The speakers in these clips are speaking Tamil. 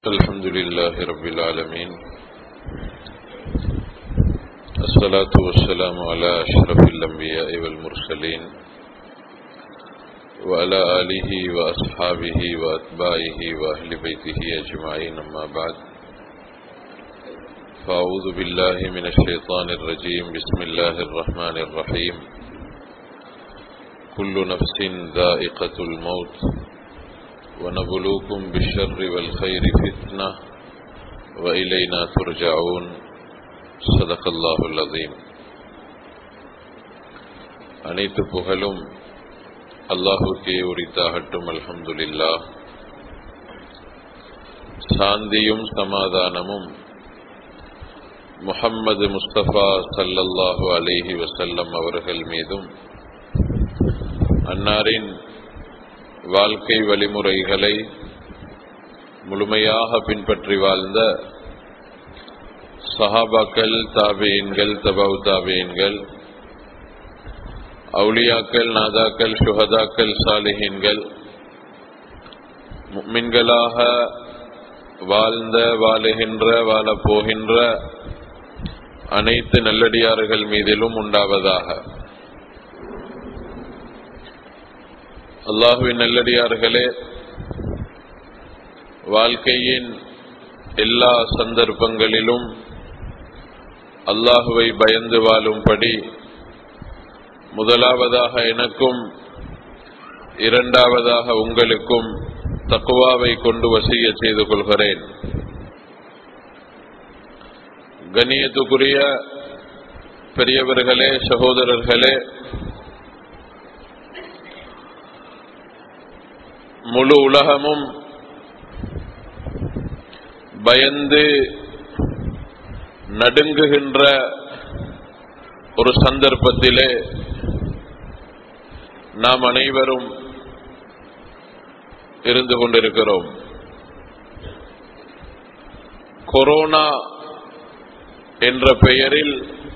الحمد لله رب العالمين الصلاة والسلام على أشرف الأنبياء والمرسلين وعلى آله وأصحابه وأتباعه وأهل بيته أجمعين أما بعد فأعوذ بالله من الشيطان الرجيم بسم الله الرحمن الرحيم كل نفس ذائقة الموت ونبلوكم بالشر والخير فتنة وإلينا ترجعون صدق الله العظيم அனைத்து புகழும் அல்லாஹுக்கே உரித்தாகட்டும் அல்ஹம்துலில்லா சாந்தியும் சமாதானமும் முஹம்மது முஸ்தபா சல்லல்லாஹு அலைஹி வசல்லம் அவர்கள் மீதும் அன்னாரின் வாழ்க்கை வழிமுறைகளை முழுமையாக பின்பற்றி வாழ்ந்த சஹாபாக்கள் தாபியன்கள் தபவு தாபியன்கள் அவுளியாக்கள் நாதாக்கள் சுஹதாக்கள் சாலிஹீன்கள் மின்களாக வாழ்ந்த வாழுகின்ற வாழப்போகின்ற அனைத்து நல்லடியார்கள் மீதிலும் உண்டாவதாக அல்லாஹுவின் நல்லடியார்களே வாழ்க்கையின் எல்லா சந்தர்ப்பங்களிலும் அல்லாஹுவை பயந்து வாழும்படி முதலாவதாக எனக்கும் இரண்டாவதாக உங்களுக்கும் தக்குவாவை கொண்டு வசிய செய்து கொள்கிறேன் கண்ணியத்துக்குரிய பெரியவர்களே சகோதரர்களே முழு உலகமும் பயந்து நடுங்குகின்ற ஒரு சந்தர்ப்பத்திலே நாம் அனைவரும் இருந்து கொண்டிருக்கிறோம் கொரோனா என்ற பெயரில்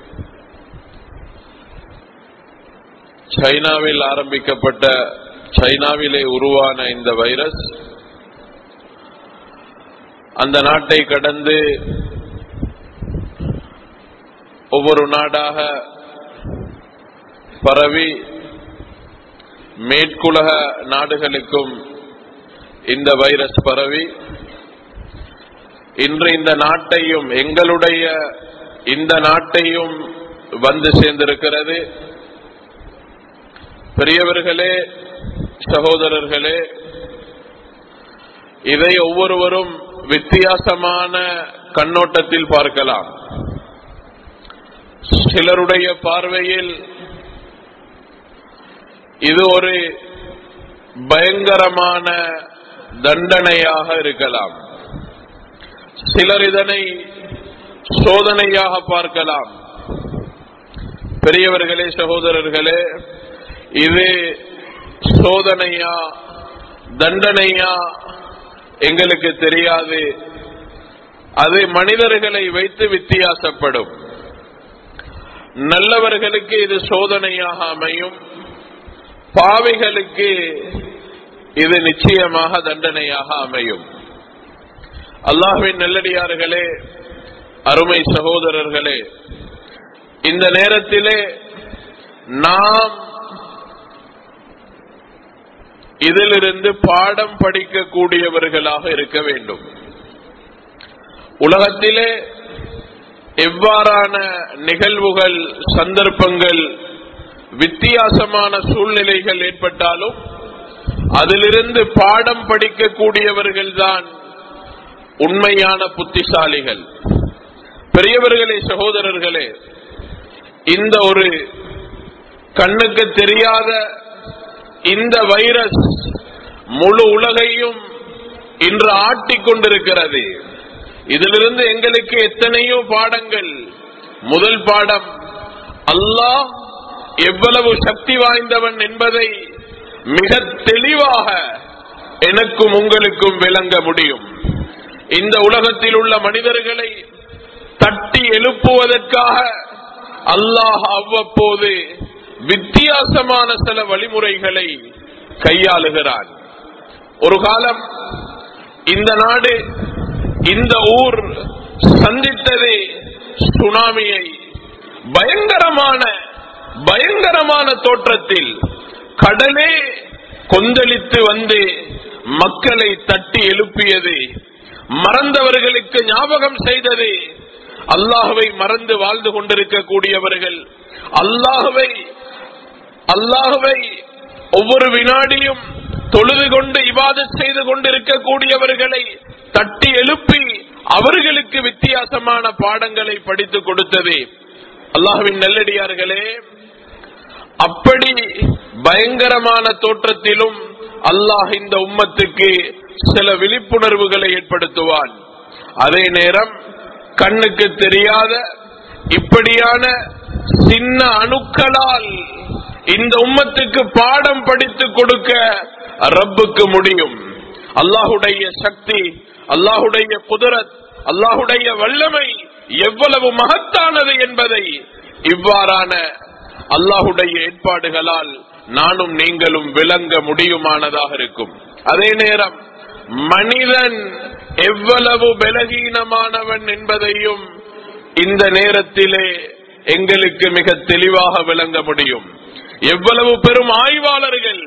சைனாவில் ஆரம்பிக்கப்பட்ட சைனாவிலே உருவான இந்த வைரஸ் அந்த நாட்டை கடந்து ஒவ்வொரு நாடாக பரவி மேற்குலக நாடுகளுக்கும் இந்த வைரஸ் பரவி இன்று இந்த நாட்டையும் எங்களுடைய இந்த நாட்டையும் வந்து சேர்ந்திருக்கிறது பெரியவர்களே சகோதரர்களே இதை ஒவ்வொருவரும் வித்தியாசமான கண்ணோட்டத்தில் பார்க்கலாம் சிலருடைய பார்வையில் இது ஒரு பயங்கரமான தண்டனையாக இருக்கலாம் சிலர் இதனை சோதனையாக பார்க்கலாம் பெரியவர்களே சகோதரர்களே இது சோதனையா தண்டனையா எங்களுக்கு தெரியாது அது மனிதர்களை வைத்து வித்தியாசப்படும் நல்லவர்களுக்கு இது சோதனையாக அமையும் பாவிகளுக்கு இது நிச்சயமாக தண்டனையாக அமையும் அல்லாஹின் நல்லடியார்களே அருமை சகோதரர்களே இந்த நேரத்திலே நாம் இதிலிருந்து பாடம் படிக்கக்கூடியவர்களாக இருக்க வேண்டும் உலகத்திலே எவ்வாறான நிகழ்வுகள் சந்தர்ப்பங்கள் வித்தியாசமான சூழ்நிலைகள் ஏற்பட்டாலும் அதிலிருந்து பாடம் படிக்கக்கூடியவர்கள் தான் உண்மையான புத்திசாலிகள் பெரியவர்களே சகோதரர்களே இந்த ஒரு கண்ணுக்கு தெரியாத இந்த வைரஸ் முழு உலகையும் இன்று ஆட்டிக்கொண்டிருக்கிறது இதிலிருந்து எங்களுக்கு எத்தனையோ பாடங்கள் முதல் பாடம் அல்லாஹ் எவ்வளவு சக்தி வாய்ந்தவன் என்பதை மிக தெளிவாக எனக்கும் உங்களுக்கும் விளங்க முடியும் இந்த உலகத்தில் உள்ள மனிதர்களை தட்டி எழுப்புவதற்காக அல்லாஹ் அவ்வப்போது வித்தியாசமான சில வழிமுறைகளை கையாளுகிறான் ஒரு காலம் இந்த நாடு இந்த ஊர் சந்தித்தது சுனாமியை பயங்கரமான பயங்கரமான தோற்றத்தில் கடலே கொந்தளித்து வந்து மக்களை தட்டி எழுப்பியது மறந்தவர்களுக்கு ஞாபகம் செய்தது அல்லாஹுவை மறந்து வாழ்ந்து கொண்டிருக்கக்கூடியவர்கள் அல்லாஹுவை அல்லாஹுவை ஒவ்வொரு வினாடியும் தொழுது கொண்டு இவாதத் செய்து கொண்டிருக்கக்கூடியவர்களை தட்டி எழுப்பி அவர்களுக்கு வித்தியாசமான பாடங்களை படித்து கொடுத்தது அல்லாஹுவின் நல்லடியார்களே அப்படி பயங்கரமான தோற்றத்திலும் அல்லாஹ் இந்த உம்மத்துக்கு சில விழிப்புணர்வுகளை ஏற்படுத்துவான் அதே நேரம் கண்ணுக்கு தெரியாத இப்படியான சின்ன அணுக்களால் இந்த உம்மத்துக்கு பாடம் படித்து கொடுக்க ரப்புக்கு முடியும் அல்லாஹுடைய சக்தி அல்லாஹுடைய குதிரத் அல்லாஹுடைய வல்லமை எவ்வளவு மகத்தானது என்பதை இவ்வாறான அல்லாஹுடைய ஏற்பாடுகளால் நானும் நீங்களும் விளங்க முடியுமானதாக இருக்கும் அதே நேரம் மனிதன் எவ்வளவு பலகீனமானவன் என்பதையும் இந்த நேரத்திலே எங்களுக்கு மிக தெளிவாக விளங்க முடியும் எவ்வளவு பெரும் ஆய்வாளர்கள்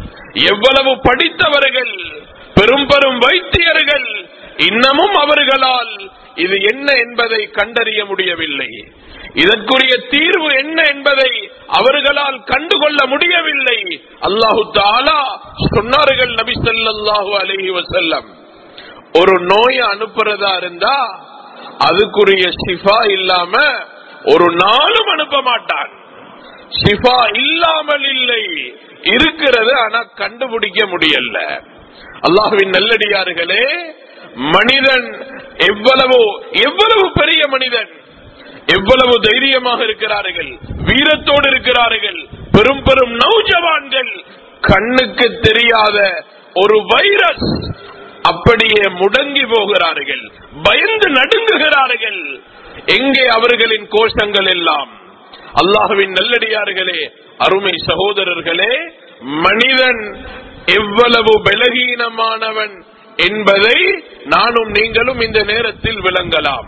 எவ்வளவு படித்தவர்கள் பெரும் பெரும் வைத்தியர்கள் இன்னமும் அவர்களால் இது என்ன என்பதை கண்டறிய முடியவில்லை இதற்குரிய தீர்வு என்ன என்பதை அவர்களால் கண்டுகொள்ள முடியவில்லை அல்லாஹு தாலா சொன்னார்கள் நபி ஸல்லல்லாஹு அலைஹி வஸல்லம் ஒரு நோயை அனுப்புறதா இருந்தா அதுக்குரிய ஷிஃபா இல்லாம ஒரு நாளும் அனுப்ப மாட்டான் ஷிஃபா இல்லாமல் இல்லை இருக்கிறது ஆனா கண்டுபிடிக்க முடியல அல்லாஹுவின் நல்லடியார்களே மனிதன் எவ்வளவு எவ்வளவு பெரிய மனிதன் எவ்வளவு தைரியமாக இருக்கிறார்கள் வீரத்தோடு இருக்கிறார்கள் பெரும் பெரும் நௌஜவான்கள் கண்ணுக்கு தெரியாத ஒரு வைரஸ் அப்படியே முடங்கி போகிறார்கள் பயந்து நடுங்குகிறார்கள் எங்கே அவர்களின் கோஷங்கள் எல்லாம் அல்லாஹுவின் நல்லடியார்களே அருமை சகோதரர்களே மனிதன் எவ்வளவு பலகீனமானவன் என்பதை நானும் நீங்களும் இந்த நேரத்தில் விளங்கலாம்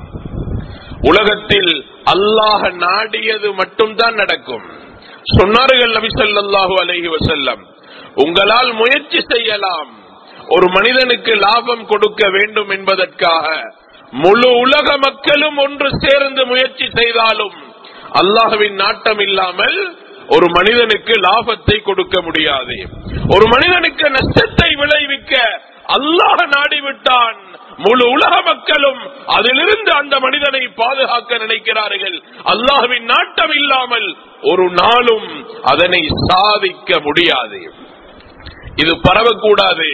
உலகத்தில் அல்லாஹ் நாடியது மட்டும்தான் நடக்கும் சொன்னார்கள் நபி ஸல்லல்லாஹு அலைஹி வஸல்லம் உங்களால் முயற்சி செய்யலாம் ஒரு மனிதனுக்கு லாபம் கொடுக்க வேண்டும் என்பதற்காக முழு உலக மக்களும் ஒன்று சேர்ந்து முயற்சி செய்தாலும் அல்லாஹுவின் நாட்டம் இல்லாமல் ஒரு மனிதனுக்கு லாபத்தை கொடுக்க முடியாது ஒரு மனிதனுக்கு நஷ்டத்தை விளைவிக்க அல்லாஹ் நாடிவிட்டான் முழு உலக மக்களும் அதிலிருந்து அந்த மனிதனை பாதுகாக்க நினைக்கிறார்கள் அல்லாஹுவின் நாட்டம் இல்லாமல் ஒரு நாளும் அதனை சாதிக்க முடியாது இது பரவக்கூடாது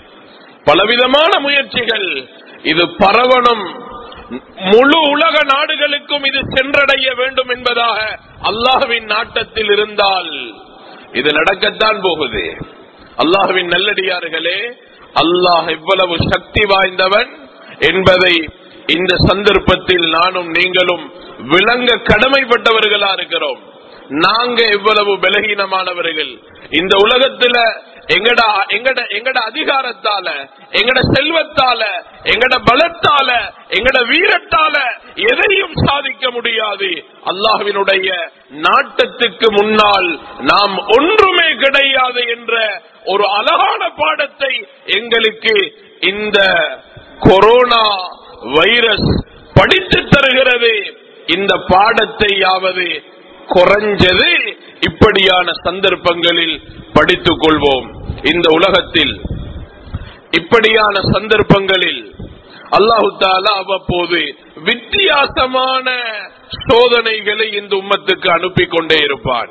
பலவிதமான முயற்சிகள் இது பரவணும் முழு உலக நாடுகளுக்கும் இது சென்றடைய வேண்டும் என்பதாக அல்லாஹுவின் நாட்டத்தில் இருந்தால் இது நடக்கத்தான் போகுது அல்லாஹுவின் நல்லடியார்களே அல்லாஹ் எவ்வளவு சக்தி வாய்ந்தவன் என்பதை இந்த சந்தர்ப்பத்தில் நானும் நீங்களும் விளங்க கடமைப்பட்டவர்களா இருக்கிறோம் நாங்க எவ்வளவு பலகீனமானவர்கள் இந்த உலகத்துல எங்கட எங்கட எங்கட அதிகாரத்தால எங்கட செல்வத்தால எங்கட பலத்தால எங்கட வீரத்தால எதையும் சாதிக்க முடியாது அல்லாஹ்வினுடைய நாட்டத்துக்கு முன்னால் நாம் ஒன்றுமே கிடையாது என்ற ஒரு அழகான பாடத்தை எங்களுக்கு இந்த கொரோனா வைரஸ் படித்து தருகிறது இந்த பாடத்தையாவது குறைஞ்சது இப்படியான சந்தர்ப்பங்களில் படித்துக் கொள்வோம் இந்த உலகத்தில் இப்படியான சந்தர்ப்பங்களில் அல்லாஹு தாலா அவ்வப்போது வித்தியாசமான சோதனைகளை இந்த உம்மத்துக்கு அனுப்பி கொண்டே இருப்பான்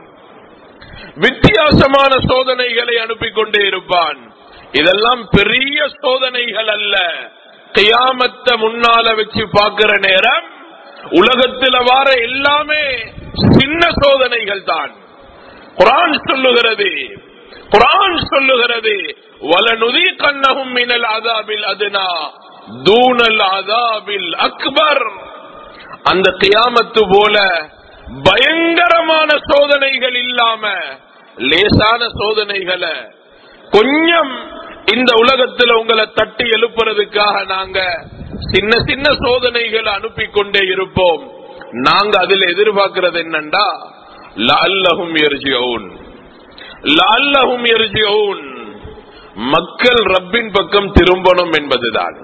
வித்தியாசமான சோதனைகளை அனுப்பி கொண்டே இருப்பான் இதெல்லாம் பெரிய சோதனைகள் அல்ல கியாமத்த முன்னால வச்சு பார்க்கிற நேரம் உலகத்தில் வார எல்லாமே சின்ன சோதனைகள் தான் குரான் சொல்லுகிறது குரான் சொல்லுகிறது வலனுதி கண்ணகும் மினல் அதாபில் அதுனா தூணல் அதாபில் அக்பர் அந்த கியாமத்து போல பயங்கரமான சோதனைகள் இல்லாம லேசான சோதனைகளை கொஞ்சம் இந்த உலகத்துல உங்களை தட்டி எழுப்புறதுக்காக நாங்க சின்ன சின்ன சோதனைகளை அனுப்பி கொண்டே இருப்போம் நாங்க அதில் எதிர்பார்க்கிறது என்னண்டா லல்லஹும் எர்ஜியவுன் லல்லஹும் எர்ஜியவுன் மக்கள் ரப்பின் பக்கம் திரும்பணும் என்பதுதான்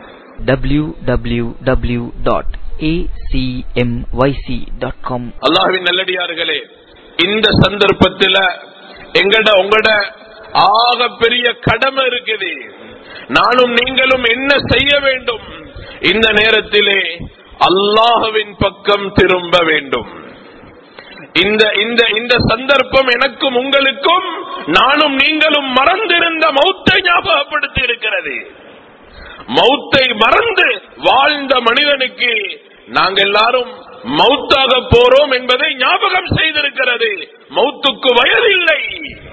www.acmyc.com அல்லாஹ்வின் நல்லடியார்களே இந்த சந்தர்ப்பத்துல எங்கட உங்களோட ஆக பெரிய கடமை இருக்குது நானும் நீங்களும் என்ன செய்ய வேண்டும் இந்த நேரத்திலே அல்லாஹுவின் பக்கம் திரும்ப வேண்டும் இந்த இந்த இந்த சந்தர்ப்பம் எனக்கும் உங்களுக்கும் நானும் நீங்களும் மறந்திருந்த மௌத்தை ஞாபகப்படுத்தி இருக்கிறது மௌத்தை மறந்து வாழ்ந்த மனிதனுக்கு நாங்கள் எல்லாரும் மௌத்தாக போறோம் என்பதை ஞாபகம் செய்திருக்கிறது மௌத்துக்கு வயதில்லை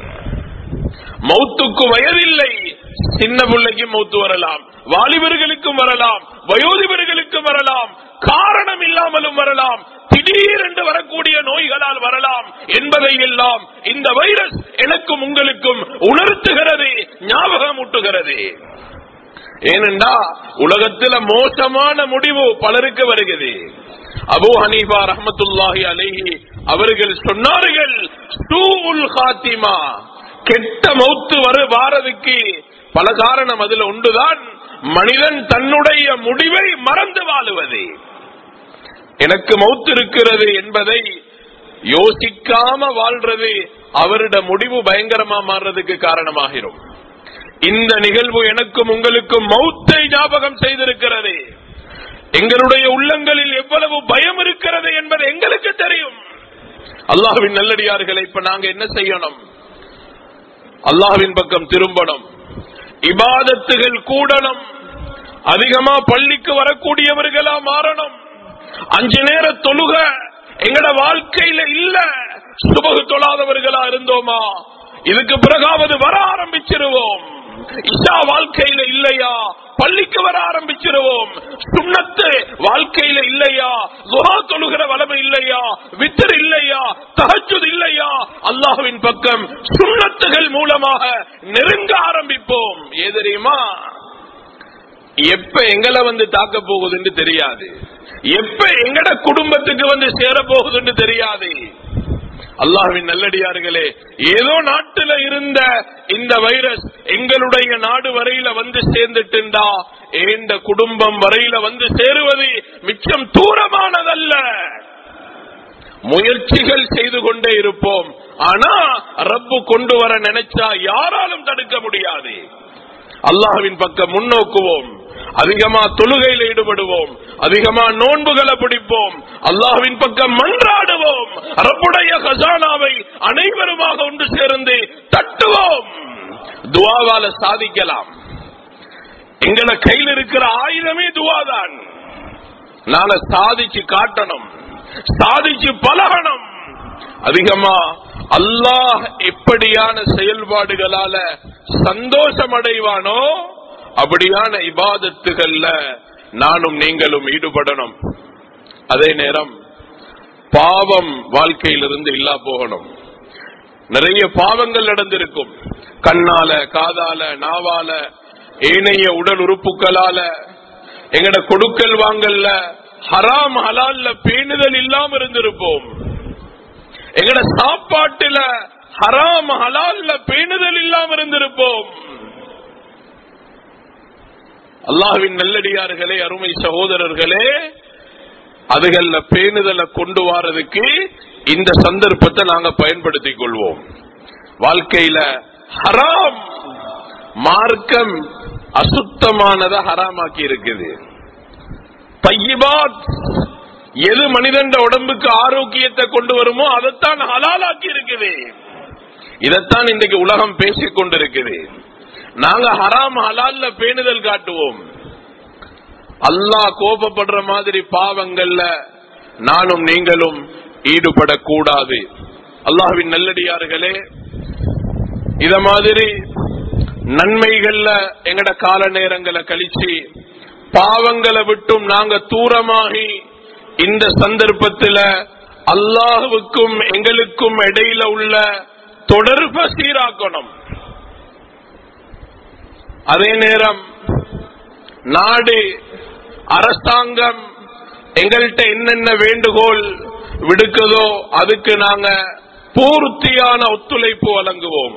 மௌத்துக்கு வயதில்லை சின்ன பிள்ளைக்கு மௌத்து வரலாம் வாலிபர்களுக்கும் வரலாம் வயோதிபர்களுக்கும் வரலாம் காரணம் இல்லாமலும் வரலாம் திடீரென்று வரக்கூடிய நோய்களால் வரலாம் என்பதை எல்லாம் இந்த வைரஸ் எனக்கும் உங்களுக்கும் உணர்த்துகிறது ஞாபகமூட்டுகிறது ஏனென்றா உலகத்துல மோசமான முடிவு பலருக்கு வருகிறது அபு ஹனீஃபா ரஹமத்துல்லாஹி அலைஹி அவர்கள் சொன்னார்கள் சூஉல் ஹாத்திமா கெட்ட மௌத்து வரு வாரதுக்கு பல காரணம் அதுல உண்டுதான் மனிதன் தன்னுடைய முடிவை மறந்து வாழுவது எனக்கு மௌத்து இருக்கிறது என்பதை யோசிக்காம வாழ்றது அவருடைய முடிவு பயங்கரமா மாறுறதுக்கு காரணமாகிரும் இந்த நிகழ்வு எனக்கும் உங்களுக்கும் மௌத்தை ஞாபகம் செய்திருக்கிறது எங்களுடைய உள்ளங்களில் எவ்வளவு பயம் இருக்கிறது என்பது எங்களுக்கு தெரியும் அல்லாஹ்வின் நல்லடியார்களை இப்ப நாங்க என்ன செய்யணும் அல்லாஹ்வின் பக்கம் திரும்பணும் இபாதத்துகள் கூடணும் அதிகமா பள்ளிக்கு வரக்கூடியவர்களா மாறணும் அஞ்சு நேர தொழுக எங்கட வாழ்க்கையில இல்ல சுபகு தொழாதவர்களா இருந்தோமா இதுக்கு பிறகாவது வர ஆரம்பிச்சிருவோம் இஷா வாழ்க்கையில இல்லையா பள்ளிக்கு வர ஆரம்பிச்சிருவோம் சுண்ணத்து வாழ்க்கையில இல்லையா குஹா தொழுகிற வளமை இல்லையா வித்தர் இல்லையா தஹஜுத் இல்லையா அல்லாஹ்வின் பக்கம் சுண்ணத்துகள் மூலமாக நெருங்க ஆரம்பிப்போம் ஏ தெரியுமா எப்ப எங்களை வந்து தாக்க போகுதுன்னு தெரியாது எப்ப எங்கட குடும்பத்துக்கு வந்து சேர போகுதுன்னு தெரியாது அல்லாஹ்வின் நல்லடியார்களே ஏதோ நாட்டுல இருந்த இந்த வைரஸ் எங்களுடைய நாடு வரையில வந்து சேர்ந்துட்டுண்டா ஏந்த குடும்பம் வரையில வந்து சேருவது மிச்சம் தூரமானதல்ல முயற்சிகள் செய்து கொண்டே இருப்போம் ஆனா ரப்பு கொண்டு வர நினைச்சா யாராலும் தடுக்க முடியாது அல்லாஹ்வின் பக்கம் முன்னோக்குவோம் அதிகமா தொழுகையில் ஈடுபடுவோம் அதிகமா நோன்புகளை பிடிப்போம் அல்லாஹ்வின் பக்கம் மன்றாடுவோம் ரப்புடைய கசானாவை அனைவருமாக ஒன்று சேர்ந்து தட்டுவோம் துவாவால சாதிக்கலாம் எங்களை கையில் இருக்கிற ஆயுதமே துவாதான் நாங்க சாதிச்சு காட்டணும் சாதிச்சு பழகணும் அதிகமா அல்லாஹ் எப்படியான செயல்பாடுகளால சந்தோஷம் அடைவானோ அப்படியான இபாதத்துகள்ல நானும் நீங்களும் ஈடுபடணும் அதே நேரம் பாவம் வாழ்க்கையிலிருந்து இல்லா போகணும் நிறைய பாவங்கள் நடந்திருக்கும் கண்ணால காதால நாவால ஏனைய உடல் உறுப்புகளால எங்கட கொடுக்கல் வாங்கல்ல ஹராம் ஹலால்ல பேணுதல் இல்லாம இருந்திருப்போம் எங்கட சாப்பாட்டுல ஹராம் ஹலால்ல பேணுதல் இல்லாம இருந்திருப்போம் அல்லாஹ்வின் நல்லடியார்களே அருமை சகோதரர்களே அதுகள்ல பேணுதலை கொண்டு வாரதுக்கு இந்த சந்தர்ப்பத்தை நாங்க பயன்படுத்திக் கொள்வோம் வாழ்க்கையில ஹராம் மார்க்கம் அசுத்தமானத ஹராமாக்கி இருக்குது பையிபாத் எது மனிதன் உடம்புக்கு ஆரோக்கியத்தை கொண்டு வருமோ அதைத்தான் ஹலாலாக்கி இருக்குது இதைத்தான் இன்றைக்கு உலகம் பேசிக் கொண்டிருக்குது நாங்க ஹராம் ஹலால்ல பேணுதல் காட்டுவோம் அல்லாஹ் கோபப்படுற மாதிரி பாவங்கள்ல நானும் நீங்களும் ஈடுபடக்கூடாது அல்லாஹ்வின் நல்லடியார்களே இத மாதிரி நன்மைகள்ல எங்கட கால நேரங்களை கழிச்சு பாவங்களை விட்டும் நாங்க தூரமாகி இந்த சந்தர்ப்பத்தில் அல்லாஹுவுக்கும் எங்களுக்கும் இடையில உள்ள தொடர்பை சீராக்கணும் அதே நேரம் நாடு அரசாங்கம் எங்கள்கிட்ட என்னென்ன வேண்டுகோள் விடுக்குதோ அதுக்கு நாங்க பூர்த்தியான ஒத்துழைப்பு வழங்குவோம்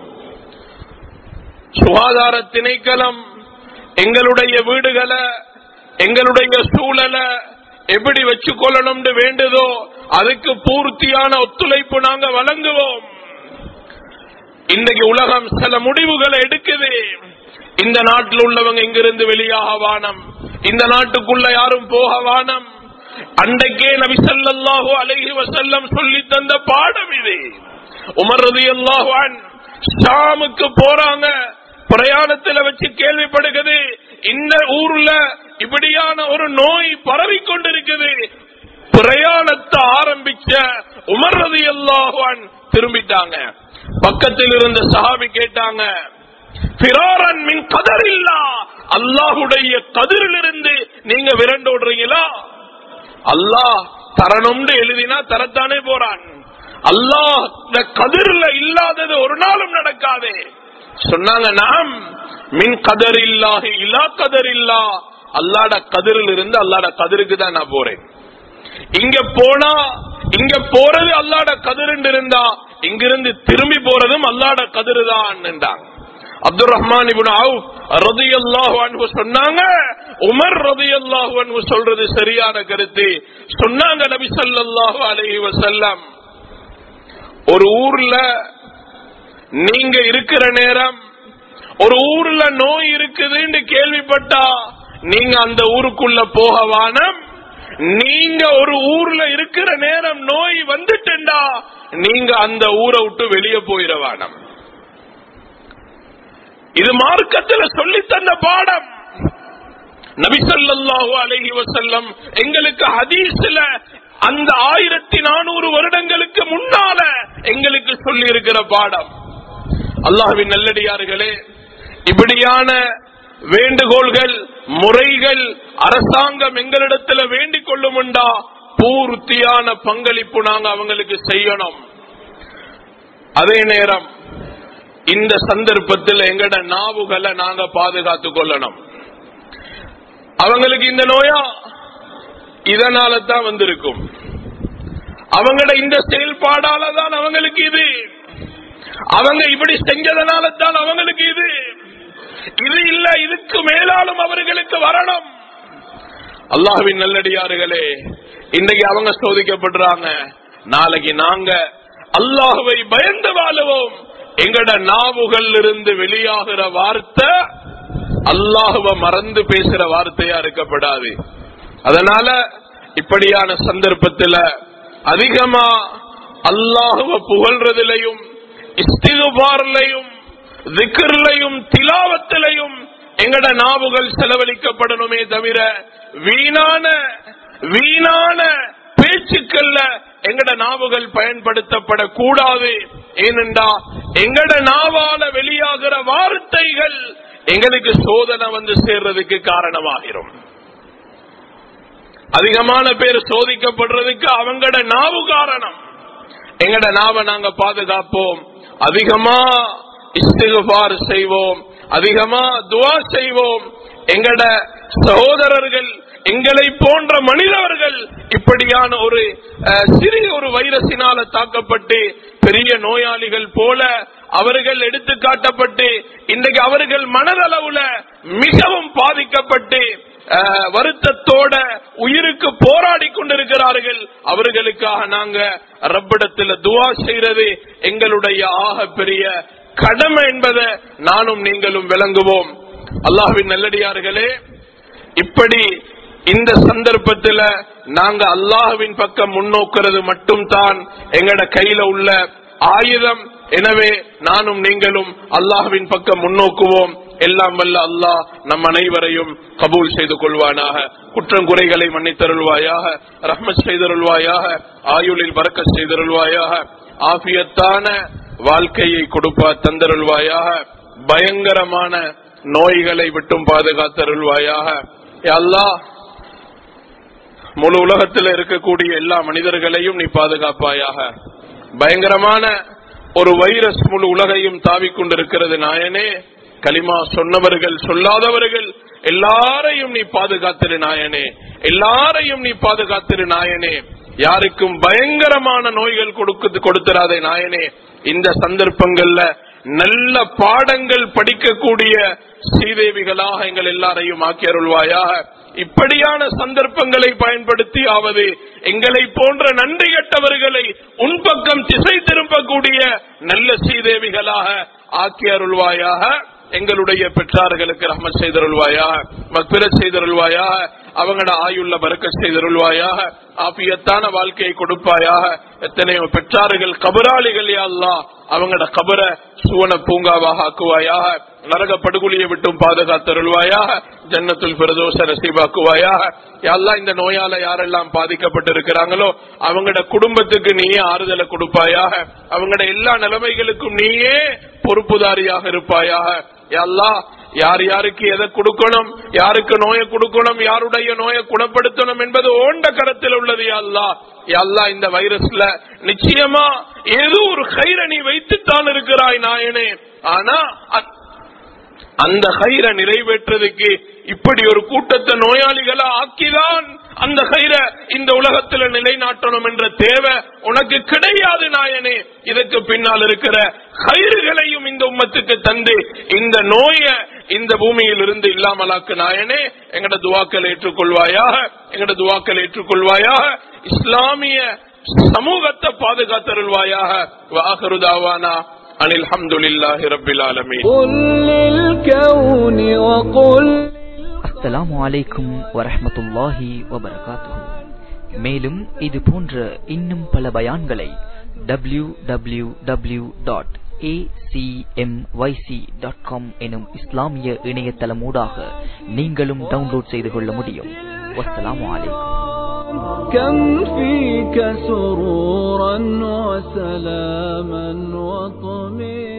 சுகாதார திணைக்களம் எங்களுடைய வீடுகளை எங்களுடைய சூழலை எப்படி வச்சுக்கொள்ளணும்னு வேண்டுதோ அதுக்கு பூர்த்தியான ஒத்துழைப்பு நாங்க வழங்குவோம் இன்னைக்கு உலகம் சில முடிவுகளை எடுக்குது இந்த நாட்டில் உள்ளவங்க இங்கிருந்து வெளியாக வானம் இந்த நாட்டுக்குள்ள யாரும் போக வானம் அன்றைக்கே நபி ஸல்லல்லாஹு அலைஹி வஸல்லம் சொல்லி தந்த பாடம் இது உமர் ரலியல்லாஹு அன் ஷாமுக்கு போறாங்க பிரயாணத்துல வச்சு கேள்விப்படுகிறது இந்த ஊர்ல இப்படியான ஒரு நோய் பரவி கொண்டிருக்குது பிரயாணத்தை ஆரம்பிச்ச உமர் ரலியல்லாஹு அன் திரும்பிட்டாங்க பக்கத்தில் இருந்த சஹாபி கேட்டாங்க பிராரன் மின் கதர் இல்லா அல்லாஹுடைய கதிரிலிருந்து நீங்க விரண்டோடுறீங்களா அல்லாஹ் தரணும்னு எழுதினா தரத்தானே போறான் அல்லாஹ் இந்த கதிரில் இல்லாதது ஒரு நாளும் நடக்காதே சொன்னாங்க நாம் மின் கதர் இல்லாஹி இல்லா கதர் இல்லா அல்லாட கதிரில் இருந்து அல்லாட கதிருக்கு தான் நான் போறேன் இங்க போனா இங்க போறது அல்லாட கதிருன்னு இருந்தா இங்கிருந்து திரும்பி போறதும் அல்லாட கதிரு தான் என்றாங்க அப்துல் ரஹ்மான் இப்னு அவுஃப் ரலியல்லாஹு அன்ஹு சொன்னாங்க உமர் ரலியல்லாஹு அன்ஹு சொல்றது சரியான கருத்து சொன்னாங்க நபி ஸல்லல்லாஹு அலைஹி வஸல்லம் ஒரு ஊர்ல நீங்க இருக்கிற நேரம் ஒரு ஊர்ல நோய் இருக்குதுன்னு கேள்விப்பட்டா நீங்க அந்த ஊருக்குள்ள போக வானம் நீங்க ஒரு ஊர்ல இருக்கிற நேரம் நோய் வந்துட்டுண்டா நீங்க அந்த ஊரை விட்டு வெளியே போயிட வானம் இது மார்க்கத்துல சொல்லி தந்த பாடம் நபிசல்லாஹு அலைஹி வசல்லம் எங்களுக்கு ஹதீஸ்ல அந்த ஆயிரத்தி நானூறு வருடங்களுக்கு முன்னால எங்களுக்கு சொல்லி இருக்கிற பாடம் அல்லாஹ்வின் நல்லடியார்களே இப்படியான வேண்டுகோள்கள் முறைகள் அரசாங்கம் எங்களிடத்துல வேண்டிக் கொள்ளுமுண்டா பூர்த்தியான பங்களிப்பு நாங்க அவங்களுக்கு செய்யணும் அதே நேரம் இந்த சந்தர்ப்பத்தில் எங்கட நாவுகளை நாங்க பாதுகாத்துக் கொள்ளணும் அவங்களுக்கு இந்த நோயா இதனால தான் வந்திருக்கும் அவங்களோட இந்த செயல்பாடால தான் அவங்களுக்கு இது அவங்க இப்படி செஞ்சதனால தான் அவங்களுக்கு இது இது இல்ல இதுக்கு மேலாலும் அவர்களுக்கு வரணும் அல்லாஹ்வின் நல்லடியார்களே இன்னைக்கு அவங்க சோதிக்கப்படுறாங்க நாளைக்கு நாங்க அல்லாஹுவை பயந்து வாழுவோம் எங்கட நாவுகள் இருந்து வெளியாகிற வார்த்தை அல்லாஹுவ மறந்து பேசுற வார்த்தையா இருக்கப்படாது அதனால இப்படியான சந்தர்ப்பத்துல அதிகமா அல்லாஹுவ புகழ்றதிலையும் இஸ்திகுபார்லையும் திக்ர்லையும் திலாவத்திலையும் எங்கட நாவுகள் செலவழிக்கப்படணுமே தவிர வீணான வீணான பேச்சுக்கள்ல எங்கட நாவுகள் பயன்படுத்தப்படக்கூடாது ஏனென்றா எங்கட நாவால வெளியாகிற வார்த்தைகள் எங்களுக்கு சோதனை வந்து சேர்றதுக்கு காரணமாகிரும் அதிகமான பேர் சோதிக்கப்படுறதுக்கு அவங்கட நாவு காரணம் எங்கட நாவை நாங்க பாதுகாப்போம் அதிகமா இஸ்திகுபார் செய்வோம் அதிகமா துவா செய்வோம் எங்கட சகோதரர்கள் எங்களை போன்ற மனிதர்கள் இப்படியான ஒரு அஹ், சிறிய ஒரு வைரஸினால தாக்கப்பட்டு பெரிய நோயாளிகள் போல அவர்கள் எடுத்து காட்டப்பட்டு இன்றைக்கு அவர்கள் மனதளவுல மிகவும் பாதிக்கப்பட்டு அஹ், வருத்தத்தோட உயிருக்கு போராடி கொண்டிருக்கிறார்கள் அவர்களுக்காக நாங்க ரப்பிடத்துல துவா செய்யறது எங்களுடைய ஆக பெரிய கடமை என்பதை நானும் நீங்களும் விளங்குவோம் அல்லாஹ்வின் நல்லடியார்களே இப்படி இந்த சந்தர்ப்பத்தில் நாங்க அல்லாஹ்வின் பக்கம் முன்னோக்கிறது மட்டும் தான் எங்கட கையில உள்ள ஆயுதம் எனவே நானும் நீங்களும் அல்லாஹ்வின் பக்கம் முன்னோக்குவோம் எல்லாம் வல்ல அல்லாஹ் நம் அனைவரையும் கபூல் செய்து கொள்வானாக குற்றம் குறைகளை மன்னித்தருள்வாயாக ரஹ்மத் செய்தருள்வாயாக ஆயுளில் பறக்க செய்தருள்வாயாக ஆபியத்தான வாழ்க்கையை கொடுப்பா தந்தருள்வாயாக பயங்கரமான நோய்களை விட்டும் பாதுகாத்தருள்வாயாக யா அல்லாஹ் முழு உலகத்தில் இருக்கக்கூடிய எல்லா மனிதர்களையும் நீ பாதுகாப்பாயாக பயங்கரமான ஒரு வைரஸ் முழு உலகையும் தாவிக் கொண்டிருக்கிறது நாயனே கலிமா சொன்னவர்கள் சொல்லாதவர்கள் எல்லாரையும் நீ பாதுகாத்திரு நாயனே எல்லாரையும் நீ பாதுகாத்திரு நாயனே யாருக்கும் பயங்கரமான நோய்கள் கொடுக்குது கொடுத்திராதே நாயனே இந்த சந்தர்ப்பங்கள்ல நல்ல பாடங்கள் படிக்கக்கூடிய ஸ்ரீதேவிகளாக எங்கள் எல்லாரையும் ஆக்கி அருள்வாயாக இப்படியான சந்தர்ப்பங்களை பயன்படுத்தியாவது எங்களை போன்ற நன்றி கட்டவர்களை உன்பக்கம் திசை திருப்பக்கூடிய நல்ல ஸ்ரீதேவிகளாக ஆக்கி அருள்வாயாக எங்களுடைய பெற்றார்களுக்கு ரஹமத் செய்தருள்வாயாக மக்பிர செய்தருள்வாயாக அவங்களோட ஆயுள்ள பறக்க செய்தருள்வாயாக ஆபியத்தான வாழ்க்கையை கொடுப்பாயாக எத்தனையோ பெற்றார்கள் கபராளிகள் அல்லா அவங்களோட கபர சுவன பூங்காவாக ஆக்குவாயாக நரக படுகொலியை விட்டும் பாதுகாத்தருள்வாயாக ஜன்னத்துல் பிரதோஷ நசீபாக்குவாயாக யாரெல்லாம் இந்த நோயால யாரெல்லாம் பாதிக்கப்பட்டிருக்கிறாங்களோ அவங்களோட குடும்பத்துக்கு நீயே ஆறுதலை கொடுப்பாயாக அவங்களோட எல்லா நிலைமைகளுக்கும் நீயே பொறுப்புதாரியாக இருப்பாயாக எல்லா யார் யாருக்கு எதை கொடுக்கணும் யாருக்கு நோயை கொடுக்கணும் யாருடைய நோயை குணப்படுத்தணும் என்பது ஓண்ட கரத்தில் உள்ளது அல்லா அல்லா இந்த வைரஸ்ல நிச்சயமா ஏதோ ஒரு கயிறை நீ வைத்துத்தான் இருக்கிறாய் நாயனே ஆனா அந்த கயிற நிறைவேற்றதுக்கு இப்படி ஒரு கூட்டத்தை நோயாளிகளா ஆக்கிதான் அந்த கயிற இந்த உலகத்துல நிலைநாட்டணும் என்ற தேவை உனக்கு கிடையாது நாயனே இதற்கு பின்னால் இருக்கிற கயிறுகளையும் இந்த உம்மத்துக்கு தந்து இந்த நோய இந்த பூமியில் இருந்து இல்லாமலாக்கு நாயனே எங்கட துவாக்கள் ஏற்றுக்கொள்வாயாக எங்கட துவாக்கள் ஏற்றுக்கொள்வாயாக இஸ்லாமிய சமூகத்தை பாதுகாத்தருள்வாயாக வாகருதாவானா அனில் அல்ஹம்துலில்லாஹி ரப்பில் ஆலமீன் قل للكون وقل அஸ்ஸலாமு அலைக்கும் வரஹ்மத்துல்லாஹி வபரகாத்துஹு மேலும் இது போன்ற இன்னும் பல பயான்களை W W W dot dot com எனும் இஸ்லாமிய இணையதளமூடாக நீங்களும் டவுன்லோட் செய்து கொள்ள முடியும் வஸ்ஸலாமு அலைக்கும் كم فيك سرورا وسلاما وطمئنا